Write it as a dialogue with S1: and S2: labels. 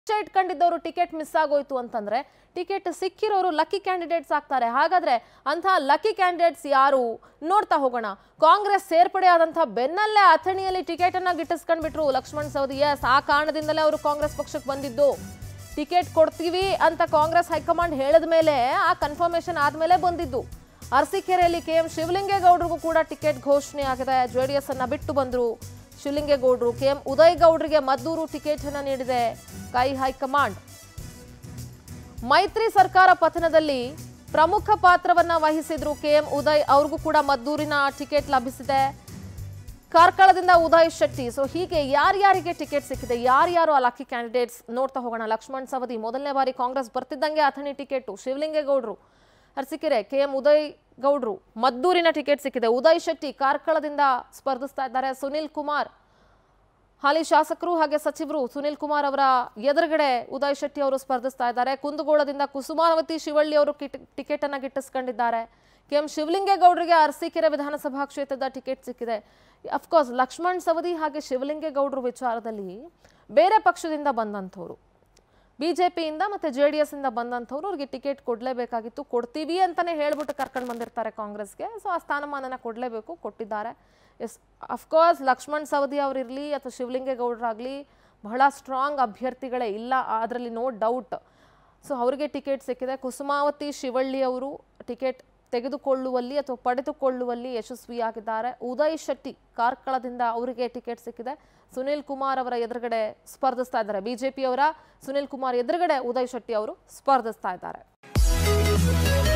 S1: ಇಚ್ಛೆ ಇಟ್ಕೊಂಡಿದ್ದವರು ticket miss ಆಗೋಯ್ತು ಅಂತಂದ್ರೆ ಟಿಕೆಟ್ ಸಿಕ್ಕಿರೋರು ಲಕ್ಕಿ ಕ್ಯಾಂಡಿಡೇಟ್ಸ್ ಆಗ್ತಾರೆ ಹಾಗಾದ್ರೆ ಅಂತಹ ಲಕ್ಕಿ ಕ್ಯಾಂಡಿಡೇಟ್ಸ್ ಯಾರು ನೋಡ್ತಾ ಹೋಗೋಣ ಕಾಂಗ್ರೆಸ್ ಸೇರ್ಪಡೆ ಆದಂತಹ ಬೆನ್ನಲ್ಲೇ ಅಥಣಿಯಲ್ಲಿ ಟಿಕೆಟ್ ಅನ್ನ ಗಿಟ್ಟಿಸ್ಕೊಂಡ್ಬಿಟ್ರು ಲಕ್ಷ್ಮಣ್ ಸವದಿ ಎಸ್ ಆ ಕಾರಣದಿಂದಲೇ ಅವರು ಕಾಂಗ್ರೆಸ್ ಪಕ್ಷಕ್ಕೆ ಬಂದಿದ್ದು ಟಿಕೆಟ್ ಕೊಡ್ತೀವಿ ಅಂತ ಕಾಂಗ್ರೆಸ್ ಹೈಕಮಾಂಡ್ ಹೇಳಿದ ಮೇಲೆ ಆ ಕನ್ಫರ್ಮೇಶನ್ ಆದ್ಮೇಲೆ ಬಂದಿದ್ದು ಅರಸೀಕೆರೆಯಲ್ಲಿ ಕೆ ಎಂ ಶಿವಲಿಂಗೇಗೌಡರಿಗೂ ಕೂಡ ಟಿಕೆಟ್ ಘೋಷಣೆ ಆಗಿದೆ ಜೆ ಡಿ ಎಸ್ ಅನ್ನ ಬಿಟ್ಟು ಬಂದ್ರು ಶಿವಲಿಂಗೇಗೌಡರು ಕೆ ಎಂ ಉದಯ್ ಗೌಡ್ರಿಗೆ ಮದ್ದೂರು ಟಿಕೆಟ್ ಅನ್ನ ನೀಡಿದೆ ಕೈ ಹೈಕಮಾಂಡ್ ಮೈತ್ರಿ ಸರ್ಕಾರ ಪತನದಲ್ಲಿ ಪ್ರಮುಖ ಪಾತ್ರವನ್ನ ವಹಿಸಿದ್ರು ಕೆ ಎಂ ಉದಯ್ ಅವ್ರಿಗೂ ಕೂಡ ಮದ್ದೂರಿನ ಟಿಕೆಟ್ ಲಭಿಸಿದೆ ಕಾರ್ಕಳದಿಂದ ಉದಯ್ ಶೆಟ್ಟಿ ಸೊ ಹೀಗೆ ಯಾರ್ಯಾರಿಗೆ ಟಿಕೆಟ್ ಸಿಕ್ಕಿದೆ ಯಾರ್ಯಾರು ಆ ಲಕ್ಕಿ ಕ್ಯಾಂಡಿಡೇಟ್ಸ್ ನೋಡ್ತಾ ಹೋಗೋಣ ಲಕ್ಷ್ಮಣ್ ಸವದಿ ಮೊದಲನೇ ಬಾರಿ ಕಾಂಗ್ರೆಸ್ ಬರ್ತಿದ್ದಂಗೆ ಅಥಣಿ ಟಿಕೆಟು ಶಿವಲಿಂಗೇಗೌಡರು ಅರಸೀಕೆರೆ ಕೆ ಎಂ ಉದಯ್ ಗೌಡ್ರು ಮದ್ದೂರಿನ ಟಿಕೆಟ್ ಸಿಕ್ಕಿದೆ ಉದಯ್ ಶೆಟ್ಟಿ ಕಾರ್ಕಳದಿಂದ ಸ್ಪರ್ಧಿಸ್ತಾ ಇದ್ದಾರೆ ಸುನಿಲ್ ಕುಮಾರ್ ಹಾಲಿ ಶಾಸಕರು ಹಾಗೆ ಸಚಿವರು ಸುನಿಲ್ ಕುಮಾರ್ ಅವರ ಎದುರುಗಡೆ ಉದಯ್ ಶೆಟ್ಟಿ ಅವರು ಸ್ಪರ್ಧಿಸ್ತಾ ಇದ್ದಾರೆ ಕುಂದಗೋಳದಿಂದ ಕುಸುಮಾವತಿ ಶಿವಳ್ಳಿ ಅವರು ಟಿಕೆಟ್ ಅನ್ನ ಗಿಟ್ಟಿಸ್ಕೊಂಡಿದ್ದಾರೆ ಕೆ ಎಂ ಶಿವಲಿಂಗೇಗೌಡರಿಗೆ ಅರಸೀಕೆರೆ ವಿಧಾನಸಭಾ ಕ್ಷೇತ್ರದ ಟಿಕೆಟ್ ಸಿಕ್ಕಿದೆ ಅಫ್ಕೋರ್ಸ್ ಲಕ್ಷ್ಮಣ್ ಸವದಿ ಹಾಗೆ ಶಿವಲಿಂಗೇಗೌಡರು ವಿಚಾರದಲ್ಲಿ ಬೇರೆ ಪಕ್ಷದಿಂದ ಬಂದಂಥವ್ರು ಬಿಜೆಪಿಯಿಂದ ಮತ್ತೆ ಜೆ ಡಿ ಎಸ್ ಇಂದ ಬಂದಂಥವ್ರು ಅವ್ರಿಗೆ ಟಿಕೆಟ್ ಕೊಡಲೇಬೇಕಾಗಿತ್ತು ಕೊಡ್ತೀವಿ ಅಂತಾನೆ ಹೇಳ್ಬಿಟ್ಟು ಕರ್ಕೊಂಡು ಬಂದಿರ್ತಾರೆ ಕಾಂಗ್ರೆಸ್ಗೆ ಸೊ ಆ ಸ್ಥಾನಮಾನನ ಕೊಡಲೇಬೇಕು ಕೊಟ್ಟಿದ್ದಾರೆ ಎಸ್ ಅಫ್ಕೋರ್ಸ್ ಲಕ್ಷ್ಮಣ್ ಸವದಿ ಅವರಿರಲಿ ಅಥವಾ ಶಿವಲಿಂಗೇಗೌಡರಾಗಲಿ ಬಹಳ ಸ್ಟ್ರಾಂಗ್ ಅಭ್ಯರ್ಥಿಗಳೇ ಇಲ್ಲ ಅದರಲ್ಲಿ ನೋ ಡೌಟ್ ಸೊ ಅವರಿಗೆ ಟಿಕೆಟ್ ಸಿಕ್ಕಿದೆ ಕುಸುಮಾವತಿ ಶಿವಳ್ಳಿ ಅವರು ಟಿಕೆಟ್ ತೆಗೆದುಕೊಳ್ಳುವಲ್ಲಿ ಅಥವಾ ಪಡೆದುಕೊಳ್ಳುವಲ್ಲಿ ಯಶಸ್ವಿಯಾಗಿದ್ದಾರೆ ಉದಯ್ ಶೆಟ್ಟಿ ಕಾರ್ಕಳದಿಂದ ಅವರಿಗೆ ಟಿಕೆಟ್ ಸಿಕ್ಕಿದೆ ಸುನಿಲ್ ಕುಮಾರ್ ಅವರ ಎದುರುಗಡೆ ಸ್ಪರ್ಧಿಸ್ತಾ ಇದ್ದಾರೆ ಬಿಜೆಪಿಯವರ ಸುನಿಲ್ ಕುಮಾರ್ ಎದುರುಗಡೆ ಉದಯ್ ಶೆಟ್ಟಿ ಅವರು ಸ್ಪರ್ಧಿಸ್ತಾ ಇದ್ದಾರೆ